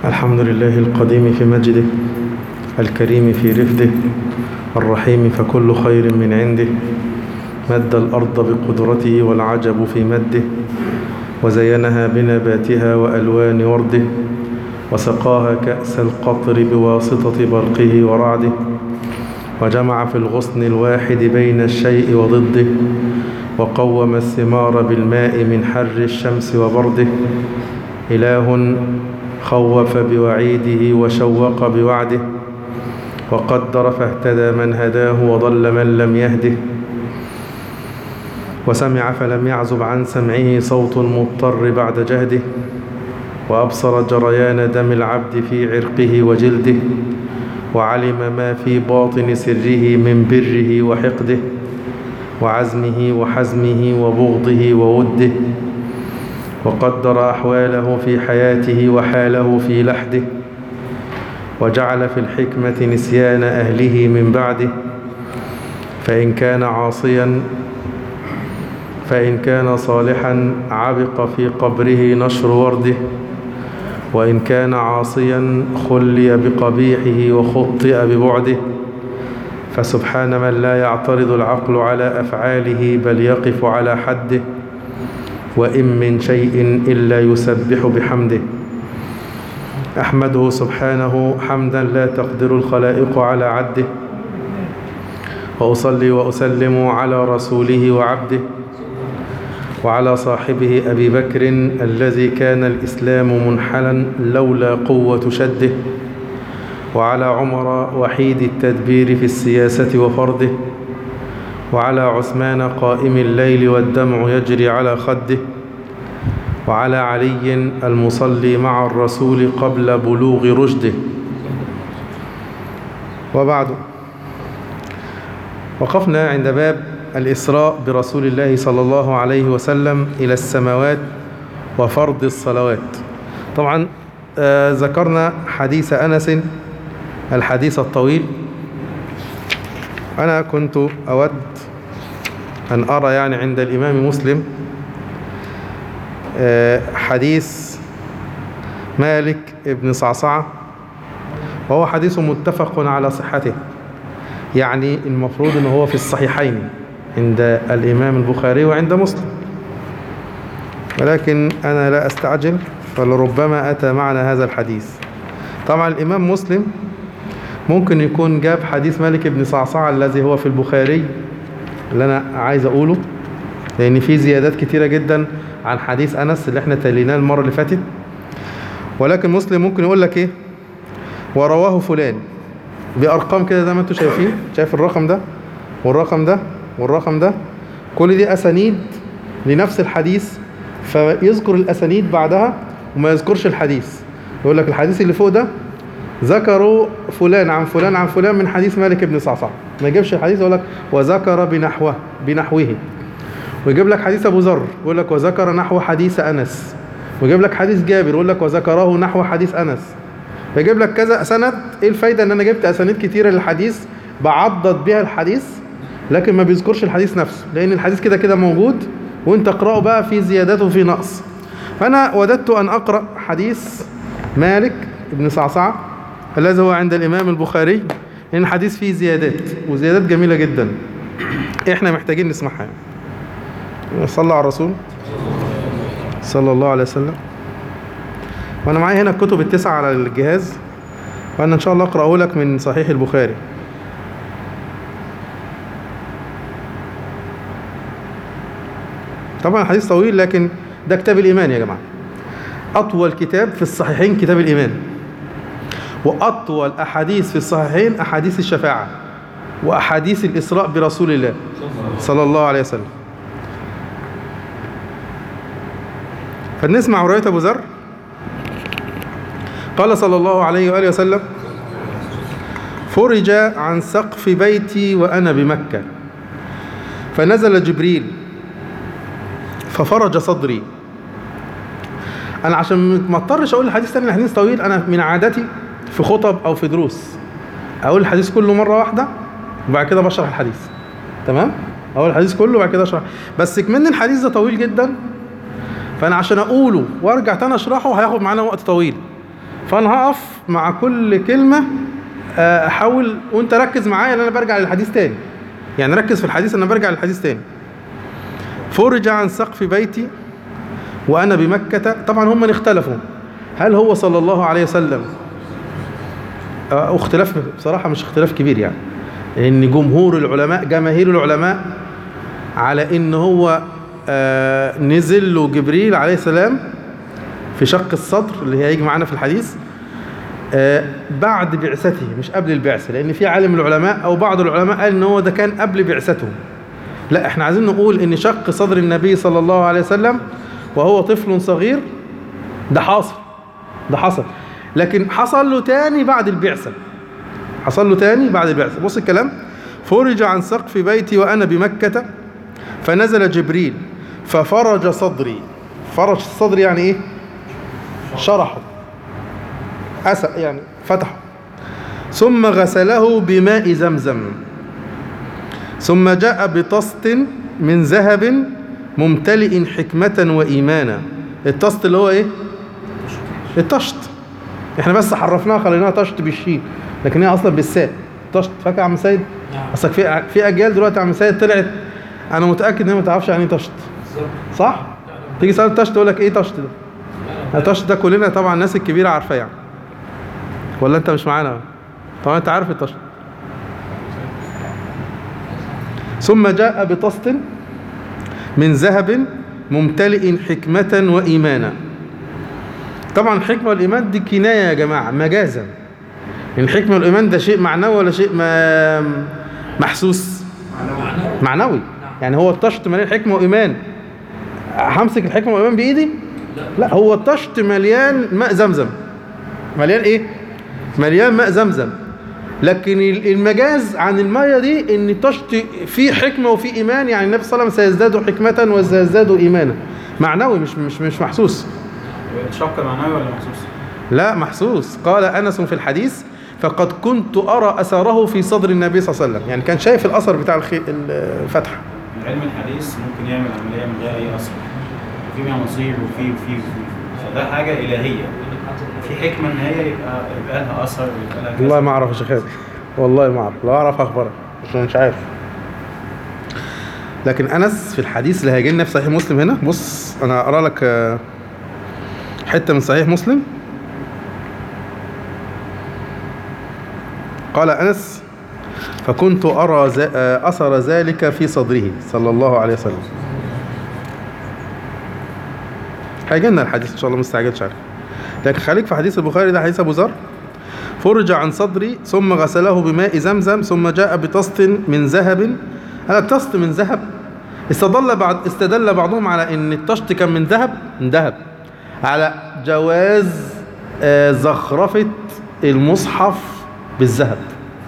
الحمد لله القديم في مجده الكريم في رفده الرحيم فكل خير من عنده مد الأرض بقدرته والعجب في مده وزينها بنباتها وألوان ورده وسقاها كأس القطر بواسطة برقه ورعده وجمع في الغصن الواحد بين الشيء وضده وقوم الثمار بالماء من حر الشمس وبرده إله خوف بوعيده وشوق بوعده وقدر فاهتدى من هداه وضل من لم يهده وسمع فلم يعزب عن سمعه صوت المضطر بعد جهده وأبصر جريان دم العبد في عرقه وجلده وعلم ما في باطن سره من بره وحقده وعزمه وحزمه وبغضه ووده وقدر أحواله في حياته وحاله في لحده وجعل في الحكمة نسيان أهله من بعده فإن كان عاصيا فإن كان صالحا عبق في قبره نشر ورده وإن كان عاصيا خلي بقبيحه وخطئ ببعده فسبحان من لا يعترض العقل على أفعاله بل يقف على حده وإن من شيء إلا يسبح بحمده أحمده سبحانه حمدا لا تقدر الخلائق على عده وأصلي وأسلم على رسوله وعبده وعلى صاحبه أبي بكر الذي كان الإسلام منحلا لولا قوة شده وعلى عمر وحيد التدبير في السياسة وفرده وعلى عثمان قائم الليل والدمع يجري على خده وعلى علي المصلي مع الرسول قبل بلوغ رشده وبعد وقفنا عند باب الإسراء برسول الله صلى الله عليه وسلم إلى السماوات وفرض الصلوات طبعا آه ذكرنا حديث أنس الحديث الطويل أنا كنت أود أن أرى يعني عند الإمام مسلم آه حديث مالك ابن صعصعة وهو حديث متفق على صحته يعني المفروض أنه هو في الصحيحين عند الإمام البخاري وعند مسلم ولكن أنا لا أستعجل فلربما أتى معنا هذا الحديث طبعا الإمام مسلم ممكن يكون جاب حديث مالك بن صعصع الذي هو في البخاري اللي أنا عايز أقوله لأن في زيادات كتيرة جدا عن حديث أنس اللي احنا تليناه المرة اللي فاتت ولكن مسلم ممكن يقول لك إيه ورواه فلان بأرقام كده زي ما انتم شايفين شايف الرقم ده والرقم ده والرقم ده كل دي أسانيد لنفس الحديث فيذكر الأسانيد بعدها وما يذكرش الحديث يقول لك الحديث اللي فوق ده ذكروا فلان عن فلان عن فلان من حديث مالك بن صعصع ما يجيبش الحديث يقول لك وذكر بنحوه بنحوه ويجيب لك حديث أبو ذر يقول لك وذكر نحو حديث أنس ويجيب لك حديث جابر يقول لك وذكره نحو حديث أنس فيجيب لك كذا سند ايه الفايدة ان انا جبت اسانيد كتيرة للحديث بعضد بيها الحديث لكن ما بيذكرش الحديث نفسه لان الحديث كده كده موجود وانت اقرأه بقى في زيادات وفي نقص فانا وددت ان اقرأ حديث مالك ابن صعصعة الذي هو عند الامام البخاري لان الحديث فيه زيادات وزيادات جميلة جدا احنا محتاجين نسمعها صلى على الرسول صلى الله عليه وسلم وانا معايا هنا الكتب التسعة على الجهاز وانا ان شاء الله اقرأه لك من صحيح البخاري طبعا الحديث طويل لكن ده كتاب الإيمان يا جماعة أطول كتاب في الصحيحين كتاب الإيمان وأطول أحاديث في الصحيحين أحاديث الشفاعة وأحاديث الإسراء برسول الله صلى الله عليه وسلم فنسمع رواية أبو ذر قال صلى الله عليه وآله وسلم فرج عن سقف بيتي وأنا بمكة فنزل جبريل ففرج صدري أنا عشان ما اضطرش أقول الحديث تاني الحديث طويل أنا من عادتي في خطب أو في دروس أقول الحديث كله مرة واحدة وبعد كده بشرح الحديث تمام أقول الحديث كله وبعد كده أشرح بس كمان الحديث ده طويل جدا فأنا عشان أقوله وأرجع تاني أشرحه هياخد معانا وقت طويل فانا هقف مع كل كلمه آه، احاول وانت ركز معايا ان انا برجع للحديث تاني يعني ركز في الحديث ان انا برجع للحديث تاني فرج عن سقف بيتي وانا بمكه طبعا هم اختلفوا هل هو صلى الله عليه وسلم آه، اختلاف بصراحه مش اختلاف كبير يعني ان جمهور العلماء جماهير العلماء على ان هو آه، نزل له جبريل عليه السلام في شق الصدر اللي هيجي معانا في الحديث آه، بعد بعثته مش قبل البعثة لأن في عالم العلماء أو بعض العلماء قال إن هو ده كان قبل بعثته لا احنا عايزين نقول إن شق صدر النبي صلى الله عليه وسلم وهو طفل صغير ده حاصل ده حصل لكن حصل له تاني بعد البعثة حصل له تاني بعد البعثة بص الكلام فرج عن سقف بيتي وأنا بمكة فنزل جبريل ففرج صدري فرج صدري يعني إيه شرحه أسأ يعني فتحه ثم غسله بماء زمزم ثم جاء بطست من ذهب ممتلئ حكمة وإيمانا الطست اللي هو إيه الطشت احنا بس حرفناها خليناها طشت بالشين لكن هي اصلا بالساء طشت فاكر يا عم سيد اصلك في في اجيال دلوقتي يا عم سيد طلعت انا متاكد ان هي ما تعرفش يعني ايه طشت صح تيجي تسال طشت تقول لك ايه طشت ده الطشت ده كلنا طبعا الناس الكبيره عارفاه يعني ولا انت مش معانا طبعا انت عارف الطشت ثم جاء بطست من ذهب ممتلئ حكمة وإيمانا طبعا الحكمة والإيمان دي كناية يا جماعة مجازا الحكمة والإيمان ده شيء معنوي ولا شيء ما محسوس معنوي يعني هو الطشت مليان حكمة وإيمان همسك الحكمة والإيمان بإيدي لا هو الطشت مليان ماء زمزم مليان إيه مليان ماء زمزم لكن المجاز عن المية دي ان الطشت فيه حكمة وفيه إيمان يعني النبي صلى الله عليه وسلم سيزداد حكمة وسيزداد إيمانا معنوي مش مش مش محسوس الشق معنوي ولا محسوس؟ لا محسوس قال أنس في الحديث فقد كنت أرى أثره في صدر النبي صلى الله عليه وسلم يعني كان شايف الأثر بتاع الخي... الفتح علم الحديث ممكن يعمل عملية من غير أي أثر في منها نصيب وفي وفي وفي فده حاجة إلهية في حكمة إن هي يبقى يبقى لها أثر ويبقى لها كذا. والله ما أعرف يا شيخ هادي. والله ما أعرف لا أعرف أخبارك بس مش عارف لكن أنس في الحديث اللي هيجي لنا في صحيح مسلم هنا بص أنا أقرأ لك آه، حتة من صحيح مسلم قال أنس فكنت أرى ذا- آه، أثر ذلك في صدره صلى الله عليه وسلم هيجي لنا الحديث إن شاء الله مستعجلش عليه لكن خليك في حديث البخاري ده حديث أبو ذر فرج عن صدري ثم غسله بماء زمزم ثم جاء بطست من ذهب هذا الطست من ذهب استدل بعض استدل بعضهم على ان الطشت كان من ذهب من ذهب على جواز آه، زخرفة المصحف بالذهب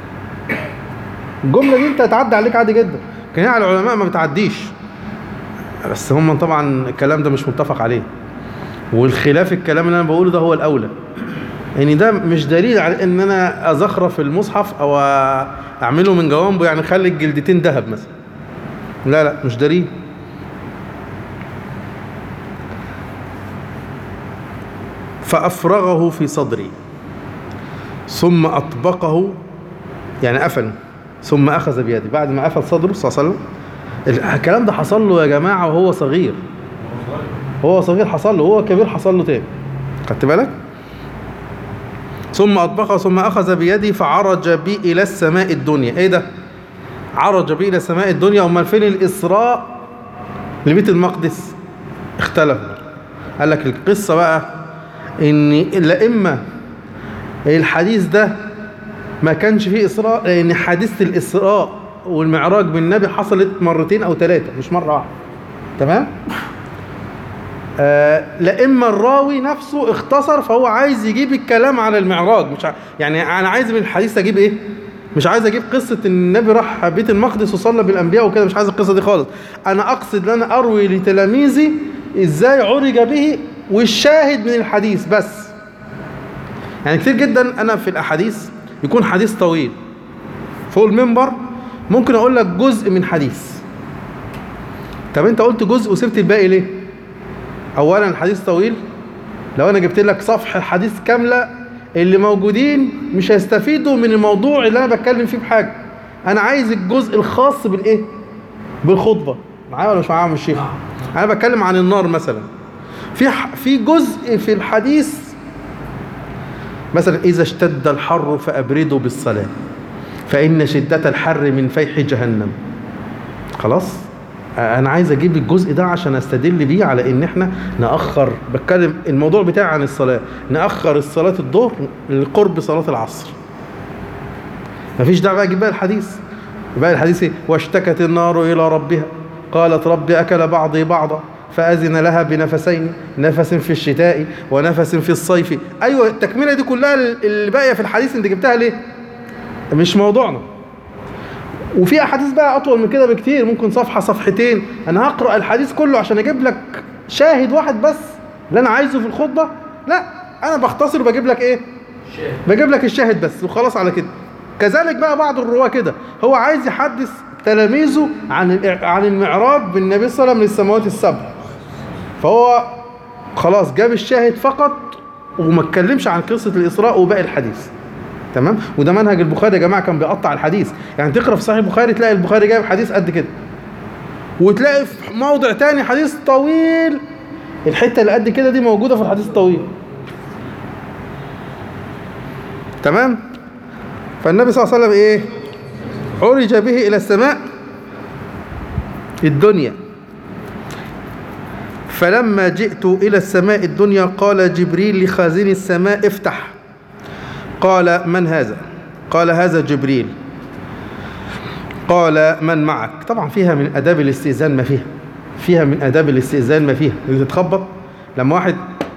الجملة دي انت هتعدي عليك عادي جدا لكن هي على العلماء ما بتعديش بس هم طبعا الكلام ده مش متفق عليه والخلاف الكلام اللي انا بقوله ده هو الاولى يعني ده مش دليل على ان انا ازخرف المصحف او اعمله من جوانبه يعني اخلي الجلدتين ذهب مثلا لا لا مش دليل فافرغه في صدري ثم اطبقه يعني قفله ثم اخذ بيدي بعد ما قفل صدره صلى الله عليه وسلم الكلام ده حصل له يا جماعه وهو صغير هو صغير حصل له هو كبير حصل له تاني خدت بالك ثم أطبقه ثم أخذ بيدي فعرج بي إلى السماء الدنيا إيه ده عرج بي إلى السماء الدنيا أمال فين الإسراء لبيت المقدس اختلف قال لك القصة بقى إن لا إما الحديث ده ما كانش فيه إسراء لأن حادثة الإسراء والمعراج بالنبي حصلت مرتين أو ثلاثة مش مرة واحدة تمام؟ آه لا اما الراوي نفسه اختصر فهو عايز يجيب الكلام على المعراج مش ع... يعني انا عايز من الحديث اجيب ايه مش عايز اجيب قصه ان النبي راح بيت المقدس وصلى بالانبياء وكده مش عايز القصه دي خالص انا اقصد ان انا اروي لتلاميذي ازاي عرج به والشاهد من الحديث بس يعني كتير جدا انا في الاحاديث يكون حديث طويل فوق المنبر ممكن اقول لك جزء من حديث طب انت قلت جزء وسبت الباقي ليه اولا الحديث طويل لو انا جبت لك صفحه حديث كامله اللي موجودين مش هيستفيدوا من الموضوع اللي انا بتكلم فيه بحاجه انا عايز الجزء الخاص بالايه بالخطبه معايا ولا مش معايا يا عم الشيخ انا بتكلم عن النار مثلا في ح- في جزء في الحديث مثلا اذا اشتد الحر فابردوا بالصلاه فان شده الحر من فيح جهنم خلاص انا عايز اجيب الجزء ده عشان استدل بيه على ان احنا ناخر بتكلم الموضوع بتاعي عن الصلاه ناخر الصلاه الظهر لقرب صلاه العصر مفيش داعي بقى اجيب بقى الحديث بقى الحديث ايه واشتكت النار الى ربها قالت رب اكل بعضي بعضا فاذن لها بنفسين نفس في الشتاء ونفس في الصيف ايوه التكمله دي كلها اللي باقيه في الحديث انت جبتها ليه مش موضوعنا وفي احاديث بقى اطول من كده بكتير ممكن صفحه صفحتين انا هقرا الحديث كله عشان اجيب لك شاهد واحد بس اللي انا عايزه في الخطبه لا انا بختصر وبجيب لك ايه بجيب لك الشاهد بس وخلاص على كده كذلك بقى بعض الرواه كده هو عايز يحدث تلاميذه عن الإع- عن المعراج بالنبي صلى الله عليه وسلم للسماوات السبع فهو خلاص جاب الشاهد فقط وما اتكلمش عن قصه الاسراء وباقي الحديث تمام وده منهج البخاري يا جماعه كان بيقطع الحديث يعني تقرا في صحيح البخاري تلاقي البخاري جايب حديث قد كده وتلاقي في موضع تاني حديث طويل الحته اللي قد كده دي موجوده في الحديث الطويل تمام فالنبي صلى الله عليه وسلم ايه عرج به الى السماء الدنيا فلما جئت الى السماء الدنيا قال جبريل لخازن السماء افتح قال من هذا قال هذا جبريل قال من معك طبعا فيها من اداب الاستئذان ما فيها فيها من اداب الاستئذان ما فيها اللي تتخبط لما واحد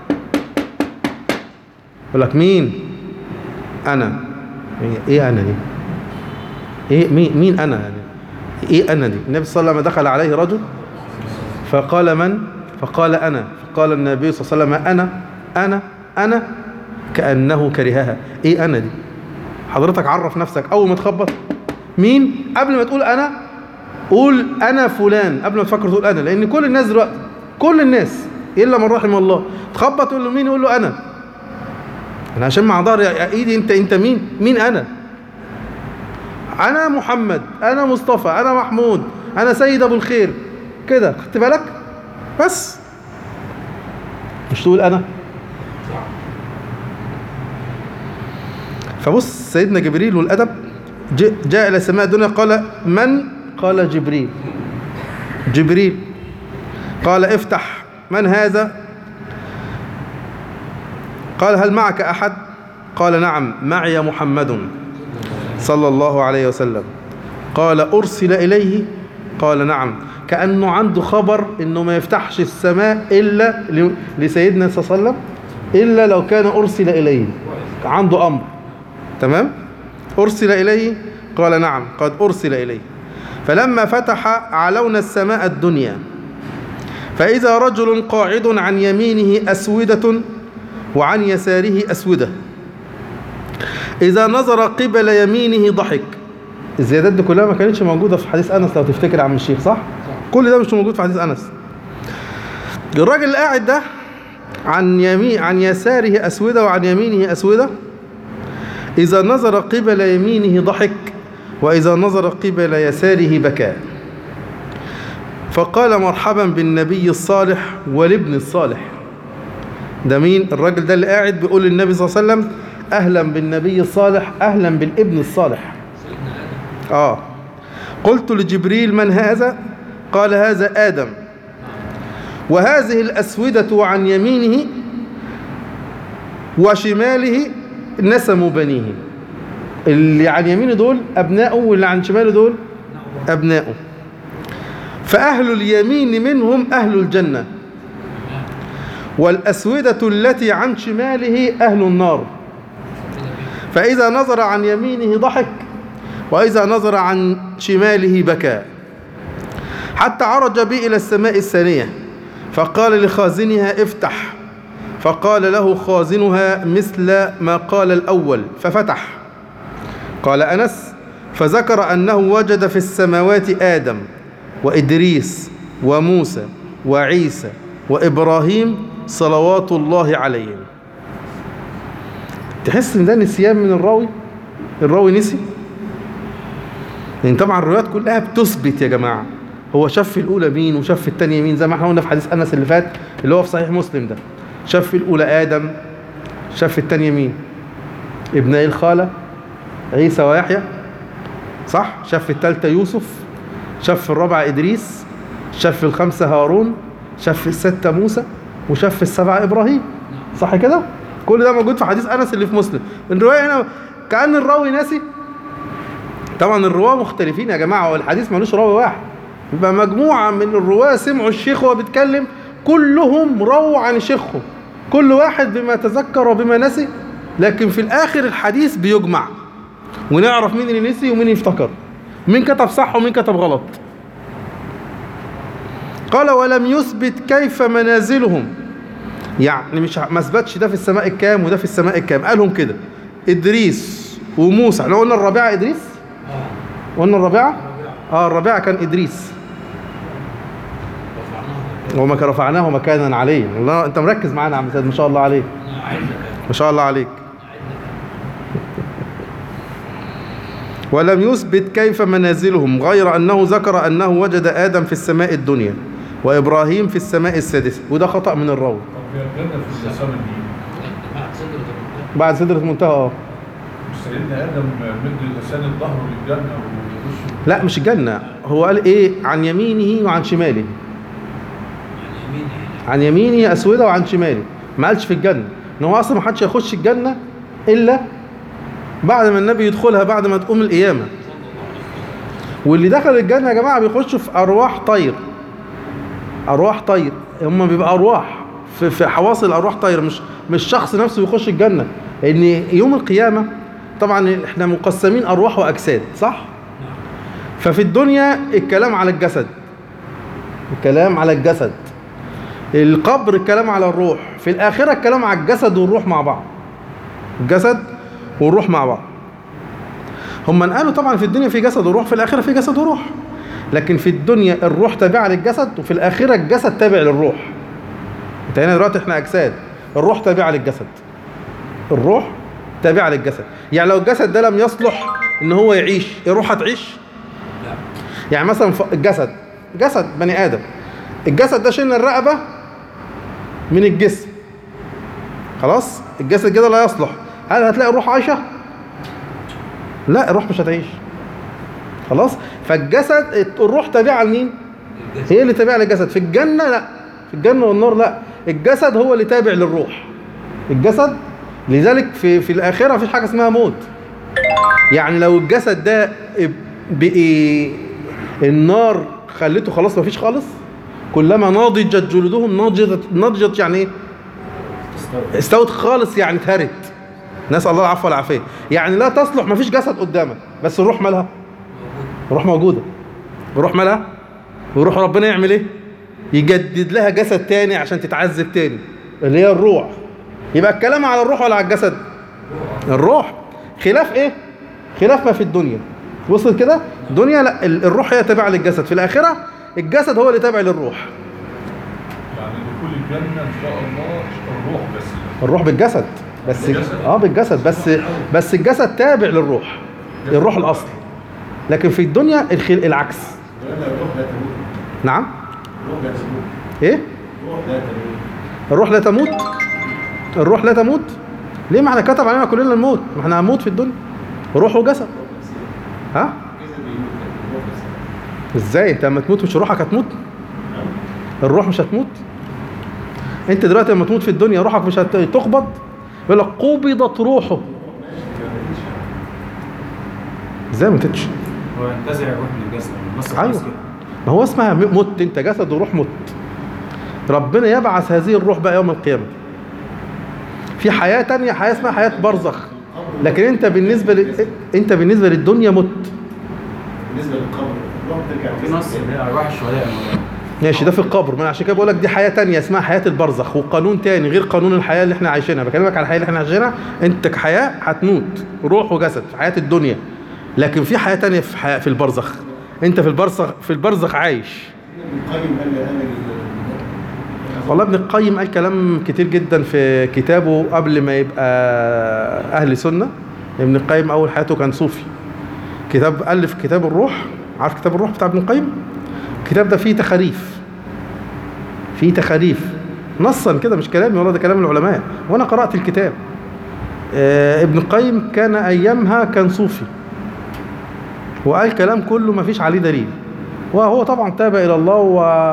يقول لك مين انا ايه انا دي ايه مين مين انا يعني ايه انا دي النبي صلى الله عليه وسلم دخل عليه رجل فقال من فقال انا فقال النبي صلى الله عليه وسلم انا انا انا كانه كرهها ايه انا دي حضرتك عرف نفسك اول ما تخبط مين قبل ما تقول انا قول انا فلان قبل ما تفكر تقول انا لان كل الناس دلوقتي كل الناس الا من رحم الله تخبط تقول له مين يقول له انا انا عشان مع ظهري ايدي انت انت مين مين انا انا محمد انا مصطفى انا محمود انا سيد ابو الخير كده خدت بالك بس مش تقول انا فبص سيدنا جبريل والادب ج- جاء الى سماء الدنيا قال من قال جبريل جبريل قال افتح من هذا قال هل معك احد قال نعم معي محمد صلى الله عليه وسلم قال ارسل اليه قال نعم كانه عنده خبر انه ما يفتحش السماء الا ل- لسيدنا صلى الله عليه وسلم الا لو كان ارسل اليه عنده امر تمام أرسل إليه قال نعم قد أرسل إليه فلما فتح علونا السماء الدنيا فإذا رجل قاعد عن يمينه أسودة وعن يساره أسودة إذا نظر قبل يمينه ضحك الزيادات دي كلها ما كانتش موجودة في حديث أنس لو تفتكر يا عم الشيخ صح؟ كل ده مش موجود في حديث أنس الراجل اللي قاعد ده عن يمين عن يساره أسودة وعن يمينه أسودة إذا نظر قبل يمينه ضحك وإذا نظر قبل يساره بكى فقال مرحبا بالنبي الصالح والابن الصالح ده مين الراجل ده اللي قاعد بيقول للنبي صلى الله عليه وسلم أهلا بالنبي الصالح أهلا بالابن الصالح آه قلت لجبريل من هذا قال هذا آدم وهذه الأسودة عن يمينه وشماله نسموا بنيه اللي عن يمينه دول أبنائه واللي عن شماله دول أبنائه فأهل اليمين منهم أهل الجنة والأسودة التي عن شماله أهل النار فإذا نظر عن يمينه ضحك وإذا نظر عن شماله بكى حتى عرج بي إلى السماء الثانية فقال لخازنها افتح فقال له خازنها مثل ما قال الأول ففتح قال أنس فذكر أنه وجد في السماوات آدم وإدريس وموسى وعيسى وإبراهيم صلوات الله عليهم تحس ان ده نسيان من الراوي الراوي نسي لان طبعا الروايات كلها بتثبت يا جماعه هو شاف في الاولى مين وشاف في الثانيه مين زي ما احنا قلنا في حديث انس اللي فات اللي هو في صحيح مسلم ده شاف في الاولى ادم شاف في الثانيه مين ابني الخاله عيسى ويحيى صح شاف في الثالثه يوسف شاف في الرابعه ادريس شاف في الخمسه هارون شاف في السته موسى وشاف في السبعه ابراهيم صح كده كل ده موجود في حديث انس اللي في مسلم الروايه هنا كان الراوي ناسي طبعا الرواه مختلفين يا جماعه هو الحديث ملوش راوي واحد يبقى مجموعه من الرواه سمعوا الشيخ وهو بيتكلم كلهم رووا عن شيخهم كل واحد بما تذكر وبما نسي لكن في الاخر الحديث بيجمع ونعرف مين اللي نسي ومين يفتكر مين كتب صح ومين كتب غلط قال ولم يثبت كيف منازلهم يعني مش ما اثبتش ده في السماء الكام وده في السماء الكام قالهم كده ادريس وموسى احنا قلنا الرابعه ادريس قلنا الرابعه اه الرابعه كان ادريس وما كان رفعناه مكانا عليه والله انت مركز معانا يا عم سيد ما شاء الله عليك ما شاء الله عليك ولم يثبت كيف منازلهم غير أنه ذكر أنه وجد آدم في السماء الدنيا وإبراهيم في السماء السادسة وده خطأ من الراوي طب هي الجنة في السماء دي بعد سدرة منتهى اه مش سيدنا آدم مد لسان الظهر للجنة ويخش لا مش الجنة هو قال ايه عن يمينه وعن شماله عن يمينه أسودة وعن شماله ما قالش في الجنة ان هو اصلا ما حدش يخش الجنة الا بعد ما النبي يدخلها بعد ما تقوم القيامة واللي دخل الجنة يا جماعة بيخشوا في أرواح طير أرواح طير هم بيبقى أرواح في, في حواصل أرواح طير مش مش شخص نفسه بيخش الجنة لأن يوم القيامة طبعا احنا مقسمين أرواح وأجساد صح؟ ففي الدنيا الكلام على الجسد الكلام على الجسد القبر الكلام على الروح في الآخرة الكلام على الجسد والروح مع بعض الجسد والروح مع بعض هم قالوا طبعا في الدنيا في جسد وروح في الآخرة في جسد وروح لكن في الدنيا الروح تابعة للجسد وفي الآخرة الجسد تابع للروح انت هنا دلوقتي احنا أجساد الروح تابعة للجسد الروح تابعة للجسد يعني لو الجسد ده لم يصلح ان هو يعيش الروح هتعيش يعني مثلا ف- الجسد جسد بني آدم الجسد ده شلنا الرقبة من الجسم خلاص الجسد كده لا يصلح هل هتلاقي الروح عايشة لا الروح مش هتعيش خلاص فالجسد الروح تابعة لمين هي اللي تابعة للجسد في الجنة لا في الجنة والنار لا الجسد هو اللي تابع للروح الجسد لذلك في في الآخرة مفيش حاجة اسمها موت يعني لو الجسد ده بقي النار خلته خلاص مفيش خالص كلما نضجت جلودهم نضجت نضجت يعني ايه استوت خالص يعني اتهرت نسأل الله العفو والعافية يعني لا تصلح مفيش جسد قدامك بس الروح مالها الروح موجودة الروح مالها وروح ربنا يعمل ايه يجدد لها جسد تاني عشان تتعذب تاني اللي هي الروح يبقى الكلام على الروح ولا على الجسد الروح خلاف ايه خلاف ما في الدنيا وصل كده الدنيا لا ال- الروح هي تابعة للجسد في الآخرة الجسد هو اللي تابع للروح يعني دخول الجنة إن شاء الله الروح بس الروح بالجسد بس بالجسد؟ اه بالجسد بس بس الجسد تابع للروح الروح الاصل لكن في الدنيا الخل... العكس الروح لا تموت نعم الروح لا تموت ايه الروح لا تموت الروح لا تموت الروح لا تموت ليه ما احنا كتب علينا كلنا الموت ما احنا هنموت في الدنيا روح وجسد ها كده بيموت الروح بس ازاي انت لما تموت مش روحك هتموت الروح مش هتموت انت دلوقتي لما تموت في الدنيا روحك مش هتقبض يقول لك قبضت روحه ازاي ما ماتتش هو ينتزع الروح من الجسد النص أيوة. خلاص كده. ما هو اسمها م- مت انت جسد وروح مت ربنا يبعث هذه الروح بقى يوم القيامة في حياة تانية حياة اسمها حياة برزخ لكن انت بالنسبة ل... انت بالنسبة للدنيا مت بالنسبه للقبر الروح بترجع في نص اللي هي ارواح الشهداء المولانا. ماشي ده في القبر ما أنا عشان كده بقول لك دي حياة تانية اسمها حياة البرزخ وقانون تاني غير قانون الحياة اللي احنا عايشينها بكلمك على الحياة اللي احنا عايشينها انت كحياة هتموت روح وجسد في حياة الدنيا لكن في حياة تانية في حياة في البرزخ انت في البرزخ في البرزخ عايش ابن القيم قال قال والله ابن القيم قال كلام كتير جدا في كتابه قبل ما يبقى أهل سنة ابن القيم أول حياته كان صوفي كتاب ألف كتاب الروح عارف كتاب الروح بتاع ابن القيم الكتاب ده فيه تخاريف فيه تخاريف نصا كده مش كلامي والله ده كلام العلماء وأنا قرأت الكتاب آه، ابن القيم كان أيامها كان صوفي وقال كلام كله ما فيش عليه دليل وهو طبعا تاب إلى الله و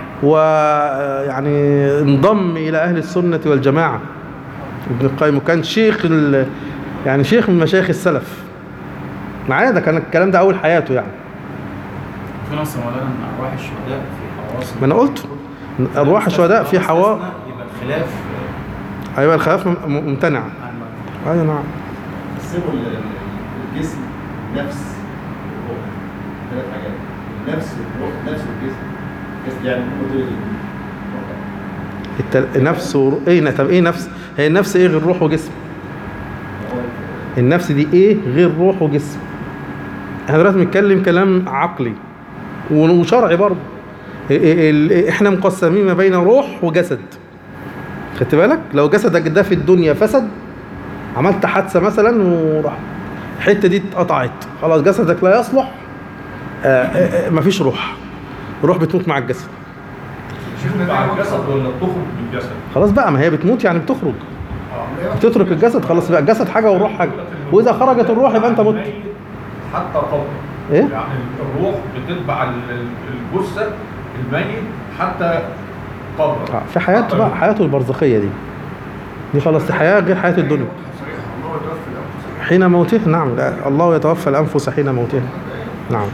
ويعني انضم إلى أهل السنة والجماعة ابن القيم وكان شيخ ال... يعني شيخ من مشايخ السلف معايا ده كان الكلام ده أول حياته يعني في نص مولانا ان ارواح الشهداء في حواس ما أنا قلت أرواح الشهداء في حوا يبقى الخلاف أيوة الخلاف مم- ممتنع عن أيوة نعم قسموا ال- ال- الجسم نفس والروح ثلاث حاجات النفس والروح نفس والجسم الجسم يعني هم دول الروح. التل... نفس ور... ايه طب ايه نفس هي النفس ايه غير روح وجسم هو النفس دي ايه غير روح وجسم احنا دلوقتي بنتكلم كلام عقلي و- وشرعي برضه ال- ال- احنا مقسمين ما بين روح وجسد خدت بالك لو جسدك ده في الدنيا فسد عملت حادثه مثلا وراح الحته دي اتقطعت خلاص جسدك لا يصلح آه، آه، آه، مفيش روح الروح بتموت مع الجسد شوف مع الجسد ولا بتخرج من الجسد خلاص بقى ما هي بتموت يعني بتخرج اه بتترك الجسد خلاص بقى الجسد حاجه والروح حاجه واذا خرجت الروح يبقى انت مت الميت حتى قبر ايه يعني الروح بتتبع ال- ال- الجثه الميت حتى قبر آه، في حياته بقى حياته البرزخيه دي دي خلاص دي حياه غير حياه الدنيا صحيح الله يتوفى الأنفس حين موته نعم لا، الله يتوفى الانفس حين موتها نعم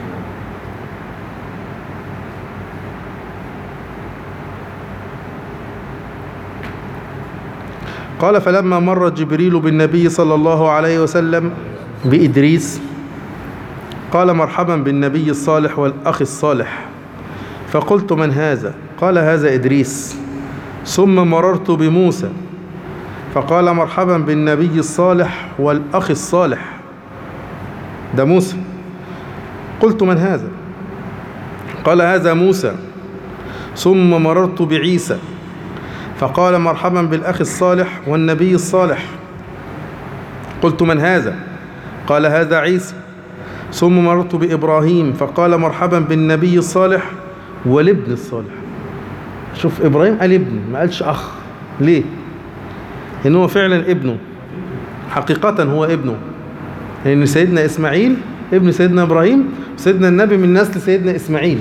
قال فلما مر جبريل بالنبي صلى الله عليه وسلم بإدريس قال مرحبا بالنبي الصالح والأخ الصالح فقلت من هذا قال هذا إدريس ثم مررت بموسى فقال مرحبا بالنبي الصالح والأخ الصالح ده موسى قلت من هذا قال هذا موسى ثم مررت بعيسى فقال مرحبا بالأخ الصالح والنبي الصالح قلت من هذا قال هذا عيسى ثم مررت بإبراهيم فقال مرحبا بالنبي الصالح والابن الصالح شوف إبراهيم قال ابن ما قالش أخ ليه إن هو فعلا ابنه حقيقة هو ابنه لأن سيدنا إسماعيل ابن سيدنا إبراهيم سيدنا النبي من نسل سيدنا إسماعيل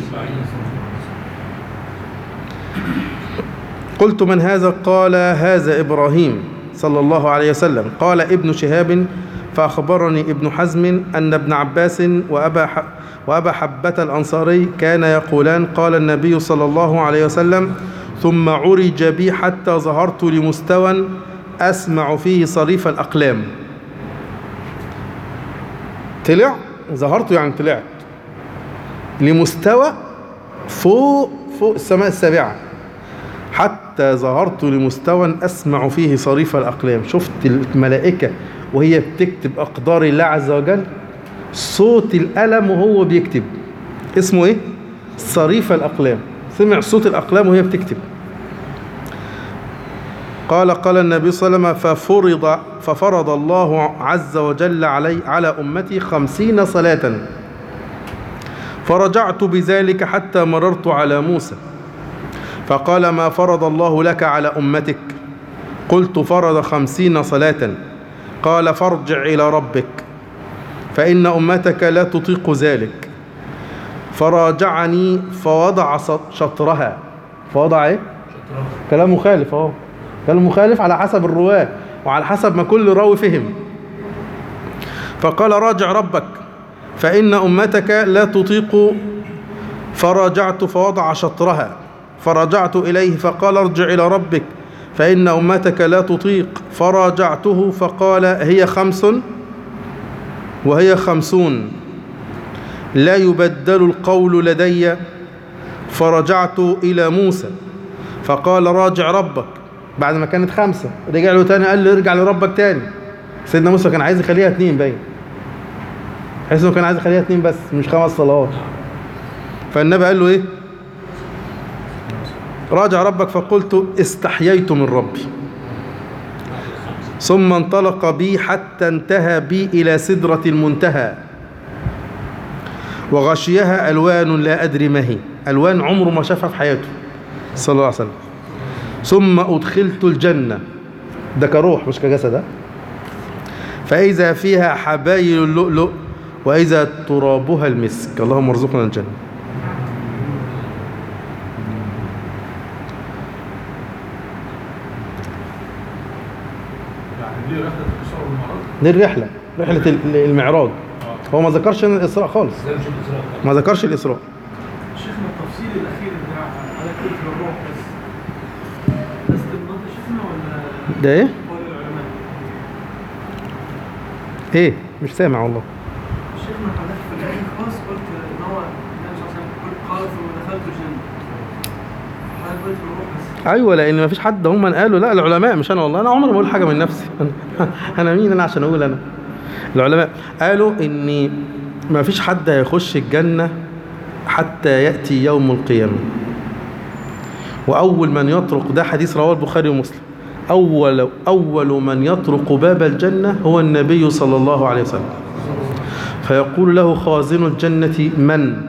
قلت من هذا قال هذا إبراهيم صلى الله عليه وسلم قال ابن شهاب فأخبرني ابن حزم أن ابن عباس وأبا, ح... وأبا حبة الأنصاري كان يقولان قال النبي صلى الله عليه وسلم ثم عرج بي حتى ظهرت لمستوى أسمع فيه صريف الأقلام طلع ظهرت يعني طلعت لمستوى فوق فوق السماء السابعة حتى ظهرت لمستوى أسمع فيه صريف الأقلام شفت الملائكة وهي بتكتب أقدار الله عز وجل صوت القلم وهو بيكتب اسمه إيه؟ صريف الأقلام سمع صوت الأقلام وهي بتكتب قال قال النبي صلى الله عليه وسلم ففرض ففرض الله عز وجل علي على أمتي خمسين صلاة فرجعت بذلك حتى مررت على موسى فقال ما فرض الله لك على أمتك قلت فرض خمسين صلاة قال فارجع إلى ربك فإن أمتك لا تطيق ذلك فراجعني فوضع شطرها فوضع إيه؟ كلام مخالف أهو كلام مخالف على حسب الرواة وعلى حسب ما كل راوي فهم فقال راجع ربك فإن أمتك لا تطيق فراجعت فوضع شطرها فرجعت إليه فقال ارجع إلى ربك فإن أمتك لا تطيق فراجعته فقال هي خمس وهي خمسون لا يبدل القول لدي فرجعت إلى موسى فقال راجع ربك بعد ما كانت خمسة رجع له تاني قال له ارجع لربك تاني سيدنا موسى كان عايز يخليها اتنين باين حيث انه كان عايز يخليها اتنين بس مش خمس صلوات فالنبي قال له ايه راجع ربك فقلت استحييت من ربي ثم انطلق بي حتى انتهى بي إلى سدرة المنتهى وغشيها ألوان لا أدري ما هي ألوان عمره ما شافها في حياته صلى الله عليه وسلم ثم أدخلت الجنة ده كروح مش كجسد ها؟ فإذا فيها حبايل اللؤلؤ وإذا ترابها المسك اللهم ارزقنا الجنة يعني دي رحله الاسراء والمعراج دي الرحلة رحلة ال- المعراج هو ما ذكرش الإسراء خالص ده مش الاسراء ما ذكرش الإسراء شيخنا التفصيل الاخير بتاع على كلمه الروح بس ده استنباط شيخنا ولا ده إيه؟ قول العلماء؟ إيه؟ مش سامع والله شيخنا حضرتك في الاخر خالص قلت ان هو النبي صلى الله عليه وسلم قل- قال ثم دخلت الجنه حضرتك قلت الروح بس ايوه لان ما فيش حد هم قالوا لا العلماء مش انا والله انا عمري ما اقول حاجه من نفسي انا مين انا عشان اقول انا العلماء قالوا ان ما فيش حد هيخش الجنه حتى ياتي يوم القيامه واول من يطرق ده حديث رواه البخاري ومسلم اول اول من يطرق باب الجنه هو النبي صلى الله عليه وسلم فيقول له خازن الجنه من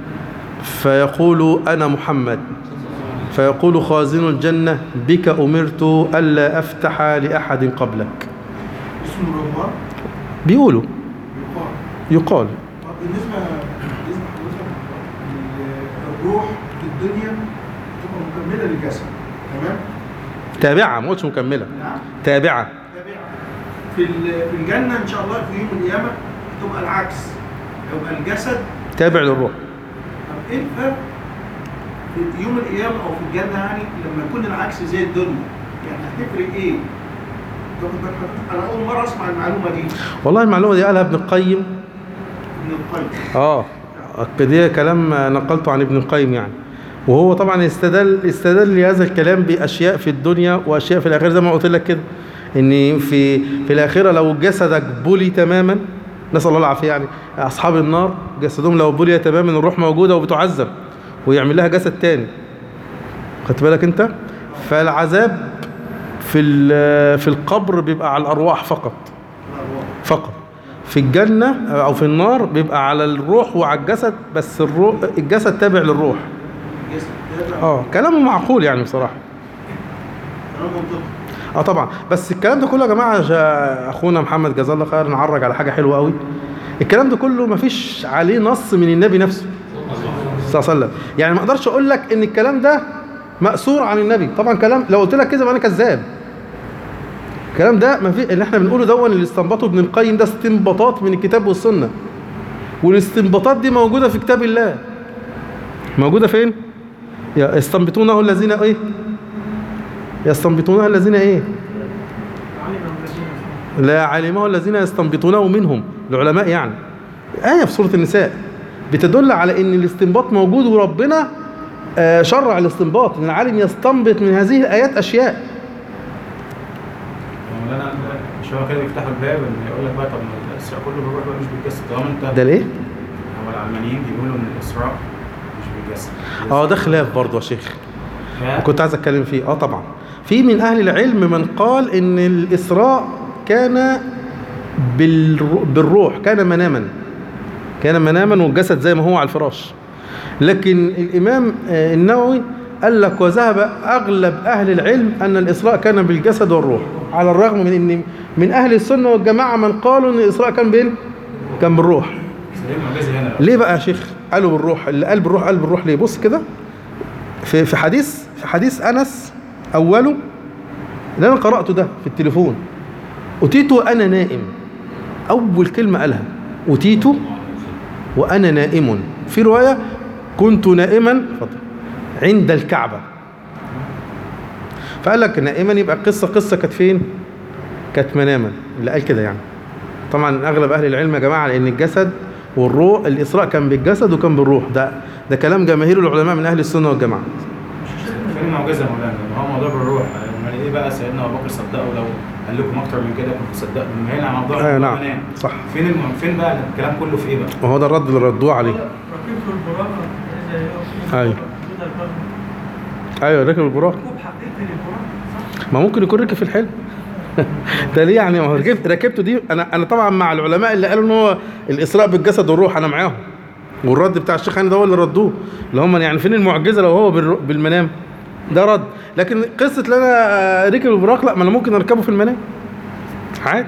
فيقول انا محمد فيقول خازن الجنة بك أمرت ألا أفتح لأحد قبلك اسمه الرهبان بيقولوا يقال يقال طب بالنسبه بالنسبه لحضرتك ال- الروح في الدنيا تبقى مكمله للجسد تمام؟ تابعة ما قلتش مكملة نعم تابعة تابعه في ال- في الجنه ان شاء الله في يوم القيامه تبقى العكس يبقى الجسد تابع للروح طب ايه الفرق في يوم القيامه او في الجنه يعني لما يكون العكس زي الدنيا يعني هتفرق ايه؟ تاخد بال حضرتك؟ انا اول مره اسمع المعلومه دي والله المعلومة دي قالها ابن القيم من القيم اه دي كلام نقلته عن ابن القيم يعني وهو طبعا استدل استدل لهذا الكلام باشياء في الدنيا واشياء في الاخره زي ما قلت لك كده ان في في الاخره لو جسدك بلي تماما نسال الله العافيه يعني اصحاب النار جسدهم لو بلي تماما الروح موجوده وبتعذب ويعمل لها جسد تاني خدت بالك انت فالعذاب في ال- في القبر بيبقى على الارواح فقط فقط في الجنة أو في النار بيبقى على الروح وعلى الجسد بس الروح الجسد تابع للروح الجسد تابع اه كلامه معقول يعني بصراحة كلام منطقي اه طبعا بس الكلام ده كله يا جماعة جا- اخونا محمد جزاه الله خير نعرج على حاجة حلوة قوي الكلام ده كله مفيش عليه نص من النبي نفسه صلى الله عليه وسلم يعني ما اقدرش اقول لك ان الكلام ده مأثور عن النبي طبعا كلام لو قلت لك كده يبقى انا كذاب الكلام ده ما في اللي احنا بنقوله دون اللي استنبطه ابن القيم ده استنباطات من الكتاب والسنه والاستنباطات دي موجوده في كتاب الله موجوده فين يا يستنبطونه الذين ايه يستنبطونه الذين ايه علم الذين لا علمه الذين يستنبطونه منهم العلماء يعني آية في سورة النساء بتدل على ان الاستنباط موجود وربنا آه، شرع الاستنباط ان العالم يستنبط من هذه الآيات أشياء مولانا مش هو كده يفتحوا الباب ان يقول لك بقى طب ما الاسراء كله بيروح بقى مش بالجسد طالما انت ده ليه؟ هو العلمانيين بيقولوا ان الاسراء مش بالجسد اه ده خلاف برضه يا شيخ ف- كنت عايز اتكلم فيه اه طبعا في من اهل العلم من قال ان الاسراء كان بالر- بالروح كان مناما كان مناما والجسد زي ما هو على الفراش لكن الامام آه، النووي قال لك وذهب اغلب اهل العلم ان الاسراء كان بالجسد والروح على الرغم من ان من اهل السنه والجماعه من قالوا ان الاسراء كان بين كان بالروح بس ليه المعجزه هنا ليه بقى يا شيخ قالوا بالروح اللي قال بالروح قال بالروح ليه بص كده في في حديث في حديث انس اوله اللي انا قراته ده في التليفون اتيت وانا نائم اول كلمه قالها اتيت وانا نائم في روايه كنت نائما اتفضل عند الكعبه فقال لك نائما يبقى القصه قصه كانت فين كانت مناما اللي قال كده يعني طبعا اغلب اهل العلم يا جماعه لان الجسد والروح الاسراء كان بالجسد وكان بالروح ده ده كلام جماهير العلماء من اهل السنه والجماعه فين المعجزه يا مولانا ما هو موضوع بالروح امال ايه بقى سيدنا ابو بكر صدقوا لو قال لكم اكتر من كده كنتوا صدقوا ما هنا موضوع آه المنام. نعم صح فين الم... فين بقى الكلام كله في ايه بقى وهو ده الرد اللي ردوه عليه ركبت البراءة إذا يقف أيوة. ايوه ركب البراق ركوب حقيقي للقرآن صح؟ ما ممكن يكون ركب في الحلم ده ليه يعني ما هو ركبت ركبته دي انا انا طبعا مع العلماء اللي قالوا ان هو الاسراء بالجسد والروح انا معاهم والرد بتاع الشيخ هاني ده هو اللي ردوه اللي هم يعني فين المعجزه لو هو بالر- بالمنام ده رد لكن قصه ان انا ركب البراق لا ما انا ممكن اركبه في المنام عادي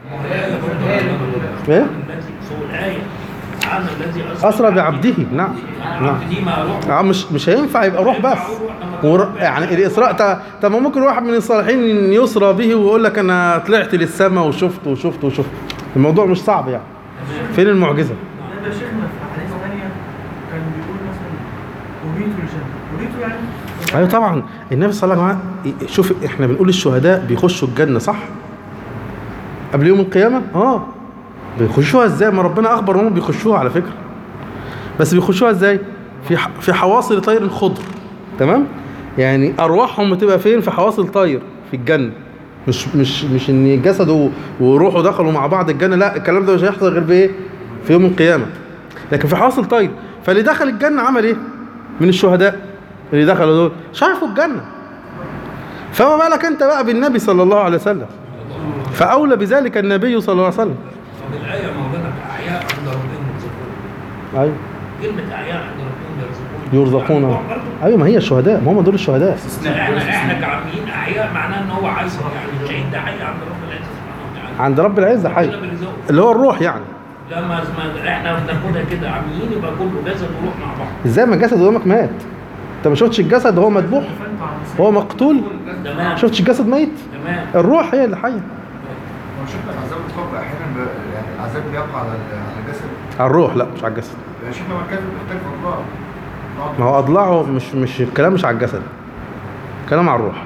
ايه الذي سوء الآية عن الذي اسرى بعبده نعم نعم دي ما روح اه مش مش هينفع يبقى روح بس ور... يعني الاسراء ت- طب ما ممكن واحد من الصالحين يسرى به ويقول لك انا طلعت للسماء وشفت وشفت وشفت الموضوع مش صعب يعني فين المعجزه ده يا شيخنا في حديث ثانية كان بيقول مثلا أريد الجنة أريد يعني ايوه طبعا النبي صلى الله عليه وسلم شوف احنا بنقول الشهداء بيخشوا الجنه صح قبل يوم القيامه اه بيخشوها ازاي ما ربنا اخبر انهم بيخشوها على فكره بس بيخشوها ازاي في ح- في حواصل طير خضر تمام يعني ارواحهم بتبقى فين في حواصل طير في الجنه مش مش مش ان جسده وروحه دخلوا مع بعض الجنه لا الكلام ده مش هيحصل غير بايه في يوم القيامه لكن في حواصل طير فاللي دخل الجنه عمل ايه من الشهداء اللي دخلوا دول شافوا الجنه فما بالك انت بقى بالنبي صلى الله عليه وسلم فاولى بذلك النبي صلى الله عليه وسلم طب الآية موجودة أحياء عند ربهم يرزقون ايوه كلمة أحياء عند ربهم يرزقون يرزقون يعني برضه ايوه ما هي الشهداء ما هم دول الشهداء احنا احنا كعاميين أحياء معناه إن هو عايز يعني الشهيد ده حي عند رب العزة سبحانه وتعالى عند رب العزه حي ربنا بيرزقه. اللي هو الروح يعني لا ما ما احنا بناخدها كده عاميين يبقى كله جسد وروح مع بعض ازاي ما الجسد قدامك مات انت ما شفتش الجسد وهو مذبوح فانتوا عن نفسكم. هو مقتول تمام شفتش الجسد ميت تمام الروح هي اللي حيه هو شفنا العذاب القبر احيانا ب- يعني العذاب بيقع على ال- على الجسد على الروح لا مش على الجسد يعني شفنا مكان بيختلف اضلاع بعض ما هو اضلاعه مش مش الكلام مش على الجسد الكلام على الروح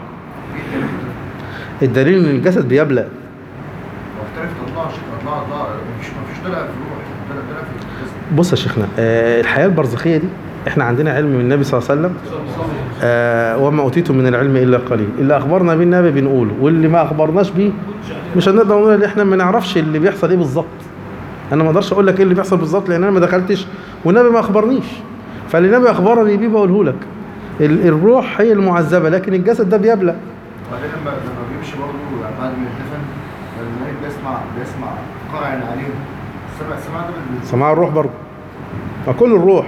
الدليل ان الجسد بيبلى مختلف اضلاع شفنا اضلاع اضلاع مفيش مفيش ضلع في الروح ضلع ضلع في الجسد بص يا شيخنا آه الحياه البرزخيه دي احنا عندنا علم من النبي صلى الله عليه وسلم آه وما اوتيتم من العلم الا قليل اللي اخبرنا بيه النبي بنقوله واللي ما اخبرناش بيه مش هنقدر نقول ان احنا ما نعرفش اللي بيحصل ايه بالظبط انا ما اقدرش اقول لك ايه اللي بيحصل بالظبط لان انا ما دخلتش والنبي ما اخبرنيش فاللي النبي اخبرني بيه بقوله لك ال- الروح هي المعذبه لكن الجسد ده بيبلى وبعدين لما لما بيمشي برضه يعني بعد ما يدفن الملك بيسمع بيسمع قرع عليهم السمع السمع ده بال- سماع الروح برضه ما كل الروح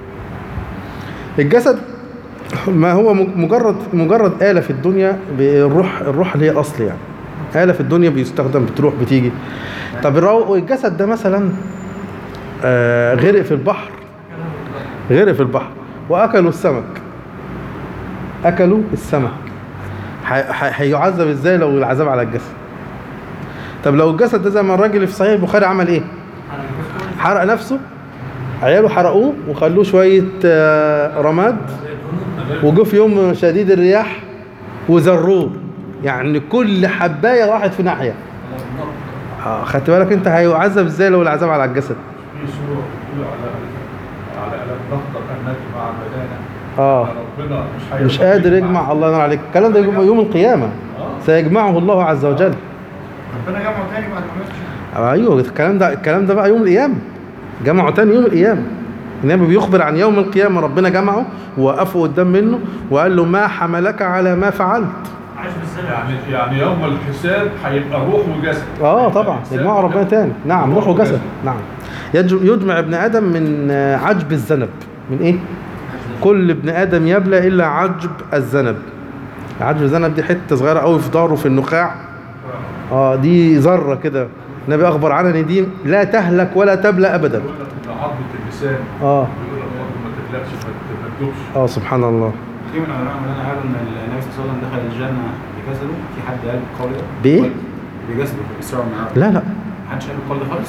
الجسد ما هو م- مجرد مجرد آلة في الدنيا بالروح الروح اللي هي الأصل يعني آلة في الدنيا بيستخدم بتروح بتيجي طب الرو- الجسد ده مثلا آه، غرق في البحر غرق في البحر وأكلوا السمك أكلوا السمك ح- ح- هيعذب ازاي لو العذاب على الجسد طب لو الجسد ده زي ما الراجل اللي في صحيح البخاري عمل ايه حرق نفسه عياله حرقوه وخلوه شوية آه، رماد وجه في يوم شديد الرياح وزروه يعني كل حباية راحت في ناحية آه، خدت بالك انت هيعذب ازاي لو العذاب على الجسد في سورة بتقول على على ألم نخلق الناس مع بدانا اه ربنا مش مش قادر يجمع الله ينور عليك الكلام ده يوم يوم القيامة سيجمعه الله عز وجل ربنا جمعه تاني بعد ما ماتش ايوه الكلام ده الكلام ده بقى يوم القيامه جمعه تاني يوم القيامه النبي بيخبر عن يوم القيامه ربنا جمعه ووقفه قدام منه وقال له ما حملك على ما فعلت عاش بالزمن يعني يعني يوم الحساب هيبقى روح وجسد اه طبعا الإنسان يجمعه ربنا تاني نعم روح وجسد نعم يج- يجمع ابن ادم من آه، عجب الذنب من ايه كل ابن ادم يبلى الا عجب الذنب عجب الذنب دي حته صغيره قوي في ظهره في النخاع اه دي ذره كده النبي اخبر عنها ان دي لا تهلك ولا تبلى ابدا يقول لك إن عظمة اللسان اه بيقول لك برضه ما تغلبش ما ما تدوبش اه سبحان الله في من العلماء اللي انا قالوا ان النبي صلى الله عليه وسلم دخل الجنه بجسده في حد قال القول ده بايه؟ بجسده في الاسراء والمعراج لا لا محدش قال القول ده خالص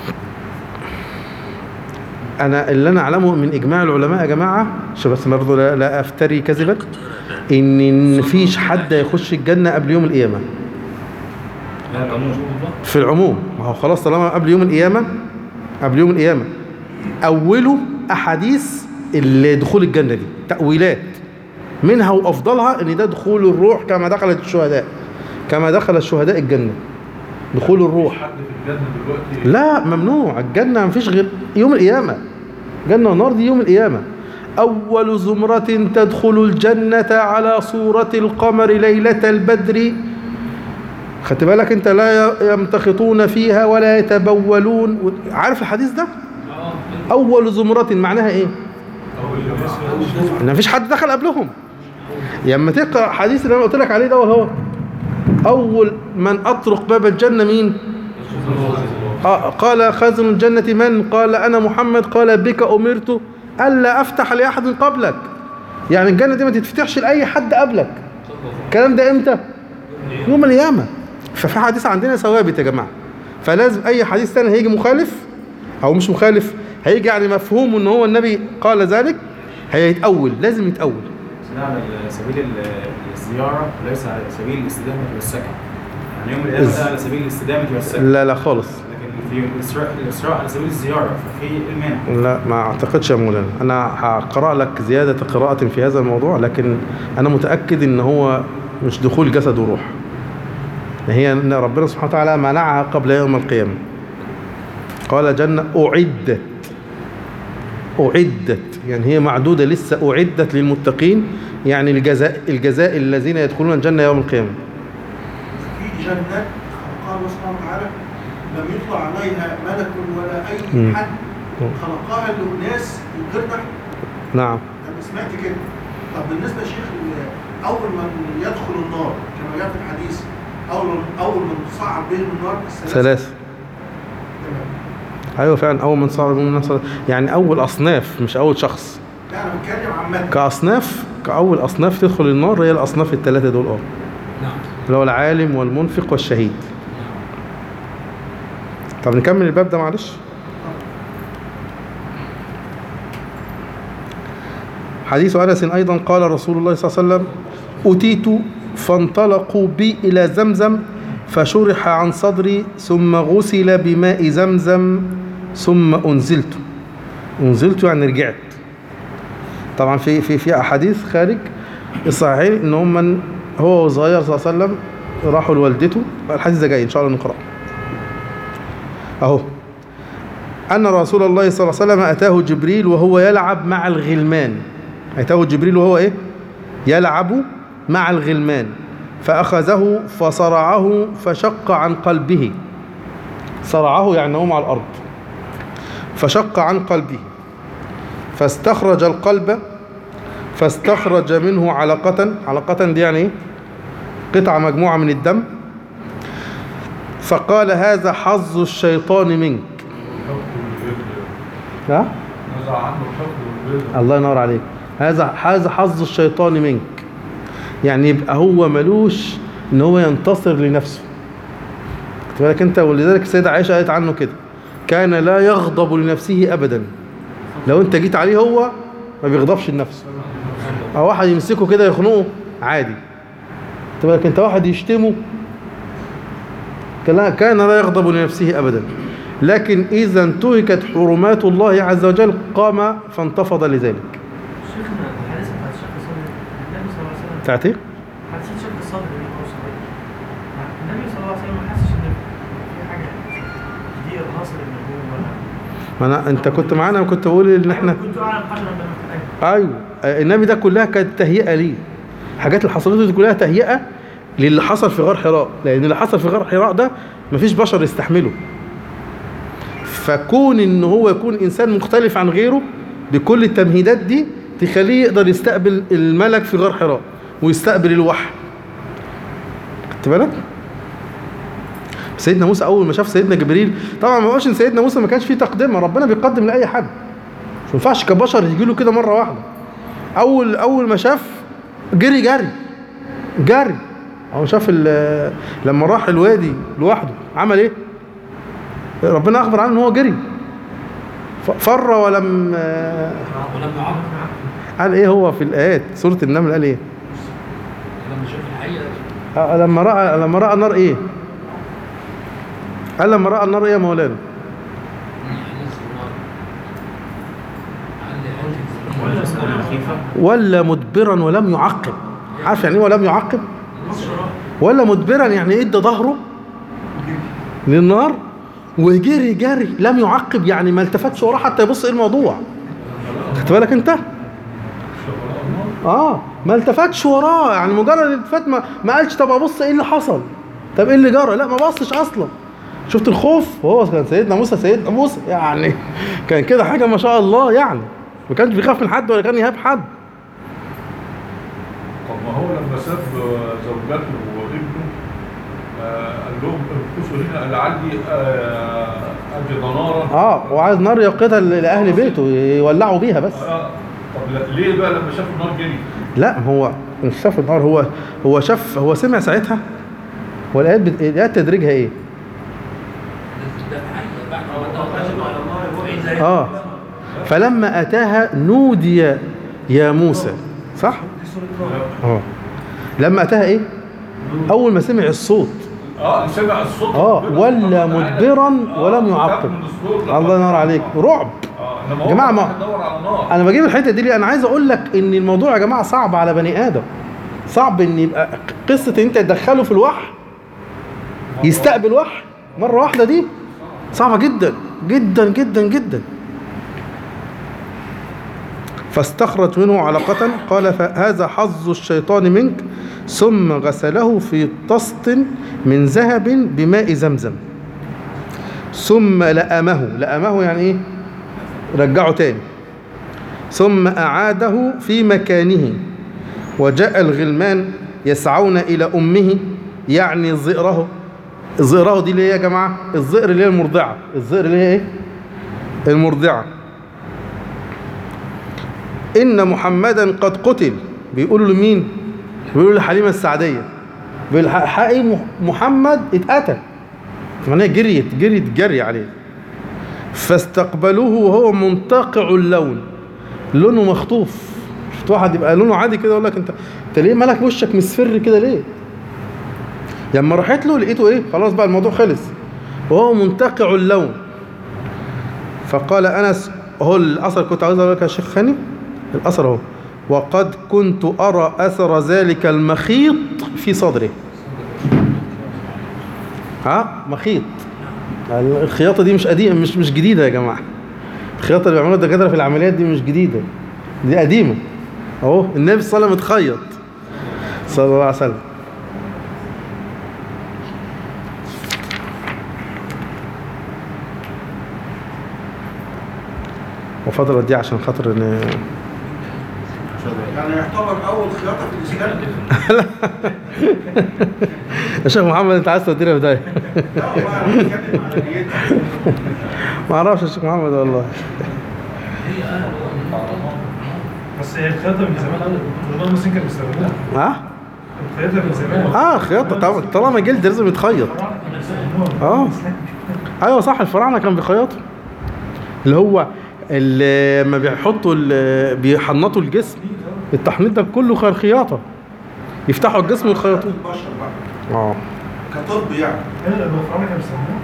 انا اللي انا اعلمه من اجماع العلماء يا جماعه عشان بس برضه لا, لا افتري كذبا ان مفيش حد يخش الجنه قبل يوم القيامه لا العموم في العموم ما هو خلاص طالما قبل يوم القيامه قبل يوم القيامه اولوا احاديث اللي دخول الجنه دي تاويلات منها وافضلها ان ده دخول الروح كما دخلت الشهداء كما دخل الشهداء الجنه دخول الروح حد في الجنة دلوقتي لا ممنوع الجنة مفيش غير يوم القيامة جنة ونار دي يوم القيامة أول زمرة تدخل الجنة على صورة القمر ليلة البدر خدت بالك انت لا ي- يمتخطون فيها ولا يتبولون عارف الحديث ده أول زمرة معناها ايه ان مفيش حد دخل قبلهم لما تقرا حديث اللي انا قلت لك عليه ده وهو اول من اطرق باب الجنه مين آه قال خازن الجنه من قال انا محمد قال بك امرت الا افتح لاحد قبلك يعني الجنه دي ما تتفتحش لاي حد قبلك الكلام ده امتى يوم القيامه ففي حديث عندنا ثوابت يا جماعه فلازم اي حديث تاني هيجي مخالف او مش مخالف هيجي يعني مفهوم ان هو النبي قال ذلك هيتأول لازم يتأول بس ده على سبيل ال- الزيارة وليس على سبيل الاستدامة والسكن يعني يوم القيامة إز- ده على سبيل الاستدامة والسكن لا لا خالص لكن في الإسراء الإسراء على سبيل الزيارة ففي المانع لا ما اعتقدش يا مولانا انا هقرا لك زياده قراءه في هذا الموضوع لكن انا متاكد ان هو مش دخول جسد وروح هي ان ربنا سبحانه وتعالى منعها قبل يوم القيامه قال جنه اعدت اعدت يعني هي معدوده لسه اعدت للمتقين يعني الجزاء الجزاء الذين يدخلون الجنه يوم القيامه في جنات خلقها الله سبحانه وتعالى لم يطلع عليها ملك ولا مم. اي حد مم. خلقها لناس غيرنا نعم انا سمعت كده طب بالنسبه يا شيخ ال- اول من يدخل النار كما جاء في الحديث اول من اول من تصعد بهم النار الثلاثه ثلاثه تمام. ايوه فعلا اول من صار من الناس يعني اول اصناف مش اول شخص لا انا بتكلم عامه كأصناف كأول أصناف تدخل النار هي الأصناف الثلاثة دول اه نعم اللي هو العالم والمنفق والشهيد طب نكمل الباب ده معلش حديث أنس أيضا قال رسول الله صلى الله عليه وسلم أتيت فانطلقوا بي إلى زمزم فشرح عن صدري ثم غسل بماء زمزم ثم أنزلت أنزلت يعني رجعت طبعا في في في احاديث خارج الصحيحين ان هم من هو صغير صلى الله عليه وسلم راحوا لوالدته الحديث ده جاي ان شاء الله نقراه اهو ان رسول الله صلى الله عليه وسلم اتاه جبريل وهو يلعب مع الغلمان اتاه جبريل وهو ايه يلعب مع الغلمان فاخذه فصرعه فشق عن قلبه صرعه يعني هو على الارض فشق عن قلبه فاستخرج القلب فاستخرج منه علقة علقة دي يعني ايه قطعة مجموعة من الدم فقال هذا حظ الشيطان منك ها نزع عنه الحكم والبدع الله ينور عليك هذا هذا حظ الشيطان منك يعني يبقى هو ملوش ان هو ينتصر لنفسه خد بالك انت ولذلك السيدة عائشة قالت عنه كده كان لا يغضب لنفسه ابدا لو انت جيت عليه هو ما بيغضبش لنفسه او واحد يمسكه كده يخنقه عادي خد بالك انت واحد يشتمه كان- كان لا يغضب لنفسه ابدا لكن اذا انتهكت حرمات الله عز وجل قام فانتفض لذلك شيخنا الحديث بتاع الشق الصدري النبي صلى الله عليه وسلم بتاعت ايه حديث الشق الصدري دي هو صغير النبي صلى الله عليه وسلم ما حسش ان في حاجه دي الحاصل ان هو ولا ما انا انت كنت معانا وكنت بقول ان احنا كنت اعلم حجرا بين الفتاين ايوه النبي ده كلها كانت تهيئه ليه الحاجات اللي حصلت له دي كلها تهيئه للي حصل في غار حراء لان اللي حصل في غار حراء ده مفيش بشر يستحمله فكون ان هو يكون انسان مختلف عن غيره بكل التمهيدات دي تخليه يقدر يستقبل الملك في غار حراء ويستقبل الوحي خدت بالك سيدنا موسى اول ما شاف سيدنا جبريل طبعا ما بقاش ان سيدنا موسى ما كانش فيه تقدمه ربنا بيقدم لاي حد ما ينفعش كبشر يجي له كده مره واحده اول اول ما شاف جري جري جري هو شاف ال- لما راح الوادي لوحده عمل ايه ربنا اخبر عنه ان هو جري ف- فر ولم آه، ولم يعاقب قال ايه هو في الايات سوره النمل قال ايه لما شاف الحقيقه آه، لما راى لما راى النار ايه قال لما راى النار ايه يا مولانا الخيفة ولا مدبرا ولم يعقب عارف يعني ايه ولم يعقب ولا مدبرا يعني ادى ظهره للنار وجري جري لم يعقب يعني ما التفتش وراه حتى يبص ايه الموضوع خدت بالك انت اه ما التفتش وراه يعني مجرد التفات ما, ما قالش طب ابص ايه اللي حصل طب ايه اللي جرى لا ما بصش اصلا شفت الخوف وهو كان سيدنا موسى سيدنا موسى يعني كان كده حاجه ما شاء الله يعني ما كانش بيخاف من حد ولا كان يهاب حد طب ما هو لما ساب زوجته وابنه آه، قال لهم امكثوا هنا لعلي آه، اجد نارا اه وعايز نار يوقدها ل- لاهل بيته يولعوا بيها بس آه، طب لا- ليه بقى لما شاف النار جري؟ لا هو مش شاف النار هو هو شاف هو سمع ساعتها والايات بت... الايات تدريجها ايه ده حقيقة بعد ما تغلب اه فلما اتاها نودي يا موسى صح اه لما اتاها ايه اول ما سمع الصوت اه سمع الصوت اه ربنا ولا سبحانه وتعالى. مدبرا آه، ولم خاف يعقب من الصوت لما- الله ينور عليك رعب اه انما يا جماعة هو ما- راح يدور على نار انا بجيب الحته دي ليه انا عايز اقول لك ان الموضوع يا جماعه صعب على بني ادم صعب ان يبقى قصه ان انت تدخله في الوحي يستقبل وحي مره واحده دي صعبه جدا جدا جدا جدا فاستخرج منه علقة قال فهذا حظ الشيطان منك ثم غسله في طست من ذهب بماء زمزم ثم لأمه لأمه يعني ايه رجعه تاني ثم أعاده في مكانه وجاء الغلمان يسعون إلى أمه يعني ظئره الظئره دي اللي هي يا جماعة الظئر اللي هي المرضعة الظئر اللي هي ايه المرضعة إن محمدا قد قتل بيقولوا لمين بيقولوا لحليمة السعدية بيقول حقيقي مح- محمد اتقتل معناها جريت جريت جري عليه فاستقبلوه وهو منتقع اللون لونه مخطوف شفت واحد يبقى لونه عادي كده يقول لك انت انت ليه مالك وشك مصفر كده ليه لما راحت له لقيته ايه خلاص بقى الموضوع خلص وهو منتقع اللون فقال انس هو الاثر كنت عاوز اقول لك يا شيخ خاني الاثر اهو وقد كنت ارى اثر ذلك المخيط في صدره ها مخيط الخياطه دي مش قديمه مش مش جديده يا جماعه الخياطه اللي بيعملوها الدكاتره في العمليات دي مش جديده دي قديمه اهو النبي صلى الله عليه وسلم اتخيط صلى الله عليه وسلم وفضل دي عشان خاطر ان يعني يعتبر اول خياطه في الاسلام يا شيخ محمد انت عايز تودينا في داهيه لا والله انا بتكلم على نيتها ما اعرفش يا شيخ محمد والله بس هي الخياطه من زمان قوي الرومان المصريين كانوا بيستخدموها ها الخياطه من زمان اه خياطه طبعا طالما جلد لازم يتخيط اه ايوه صح الفراعنه كانوا بيخيطوا اللي هو اللي ما بيحطوا ال- بيحنطوا الجسم التحنيط ده كله كان خياطه يفتحوا الجسم ويخيطوه البشر بقى اه كطب يعني ايوه لما الفراعنه كانوا بيستخدموها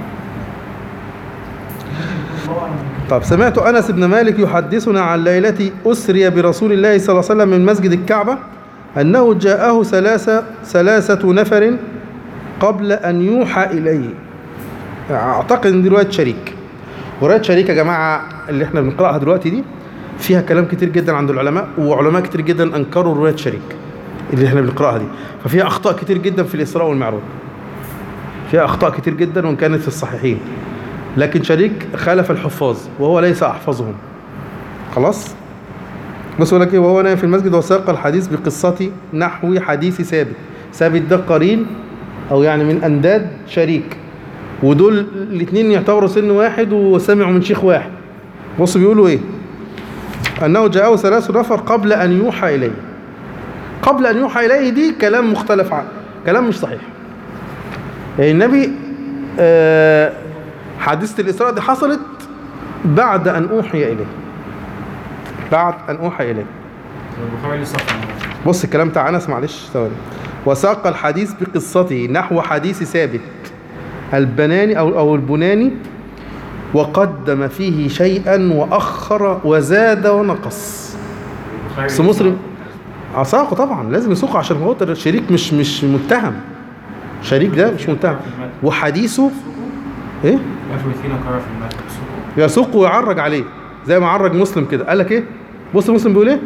الله أعلم. طب سمعت انس بن مالك يحدثنا عن ليله اسري برسول الله صلى الله عليه وسلم من مسجد الكعبه انه جاءه ثلاثه ثلاثه نفر قبل ان يوحى اليه اعتقد ان دي روايه شريك وروايه شريك يا جماعه اللي احنا بنقراها دلوقتي دي فيها كلام كتير جدا عند العلماء وعلماء كتير جدا انكروا روايه شريك اللي احنا بنقراها دي ففيها اخطاء كتير جدا في الاسراء والمعراج فيها اخطاء كتير جدا وان كانت في الصحيحين لكن شريك خالف الحفاظ وهو ليس احفظهم خلاص بص يقول لك ايه وهو نايم في المسجد وساق الحديث بقصة نحو حديث ثابت ثابت ده قرين او يعني من انداد شريك ودول الاثنين يعتبروا سن واحد وسمعوا من شيخ واحد بص بيقولوا ايه انه جاءه ثلاث نفر قبل ان يوحى اليه قبل ان يوحى اليه دي كلام مختلف عنه كلام مش صحيح يعني النبي آه حادثة الإسراء دي حصلت بعد أن أوحي إليه بعد أن أوحي إليه البخاري لسه في بص الكلام بتاع أنس معلش ثواني وساق الحديث بقصته نحو حديث ثابت البناني أو أو البناني وقدم فيه شيئا وأخر وزاد ونقص البخاري بس مسلم ساقه طبعا لازم يسوقه عشان هو الشريك مش مش متهم شريك ده مش متهم وحديثه ايه يروي فينا قرأ في المكتب يسوق ويعرج عليه زي ما عرج مسلم كده قال لك ايه بص مسلم بيقول ايه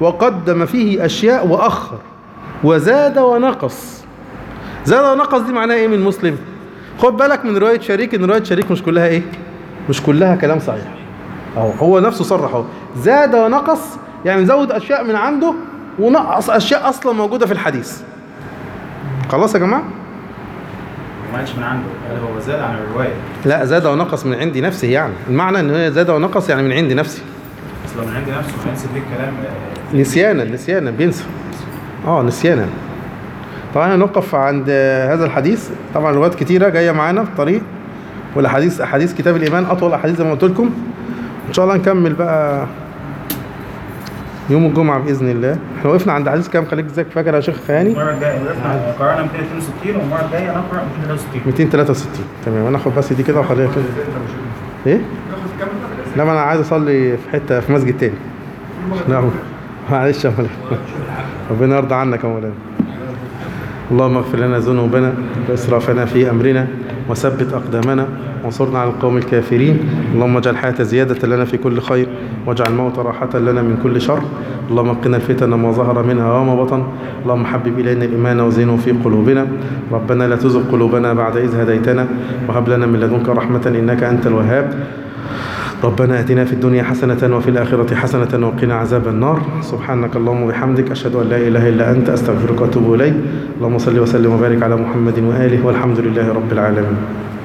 وقدم فيه أشياء وأخر وزاد ونقص زاد ونقص دي معناها إيه من مسلم خد بالك من رواية شريك إن رواية شريك مش كلها إيه مش كلها كلام صحيح أهو هو نفسه صرح أهو زاد ونقص يعني زود أشياء من عنده ونقص أشياء أصلا موجودة في الحديث خلاص يا جماعة ما قالش من عنده قال هو زاد عن الروايه لا زاد ونقص من عندي نفسه يعني المعنى ان هي زاد ونقص يعني من عندي نفسي اصل من عند نفسه بينسب ليه الكلام آه، نسيانا نسيانا بينسى اه نسيانا طبعا نقف عند هذا الحديث طبعا روايات كتيره جايه معانا في الطريق والاحاديث احاديث كتاب الايمان اطول احاديث زي ما قلت لكم ان شاء الله نكمل بقى يوم الجمعه باذن الله احنا وقفنا عند حديث كام خليك ازيك فاكر يا شيخ خياني المره الجايه وقفنا قرانا 262 والمره الجايه نقرا 263 263 تمام انا اخد بس دي كده واخليها كده ايه لا ما انا عايز اصلي في حته في مسجد تاني نعم معلش يا مولانا ربنا يرضى عنك يا مولانا اللهم اغفر لنا ذنوبنا واسرافنا في امرنا وثبت اقدامنا وانصرنا على القوم الكافرين اللهم اجعل الحياه زياده لنا في كل خير واجعل الموت راحه لنا من كل شر اللهم قنا الفتن ما ظهر منها وما بطن اللهم حبب الينا الايمان وزينه في قلوبنا ربنا لا تزغ قلوبنا بعد اذ هديتنا وهب لنا من لدنك رحمه انك انت الوهاب ربنا اتنا في الدنيا حسنة وفي الآخرة حسنة وقنا عذاب النار سبحانك اللهم وبحمدك أشهد أن لا إله إلا أنت أستغفرك وأتوب إليك اللهم صل وسلم وبارك على محمد وآله والحمد لله رب العالمين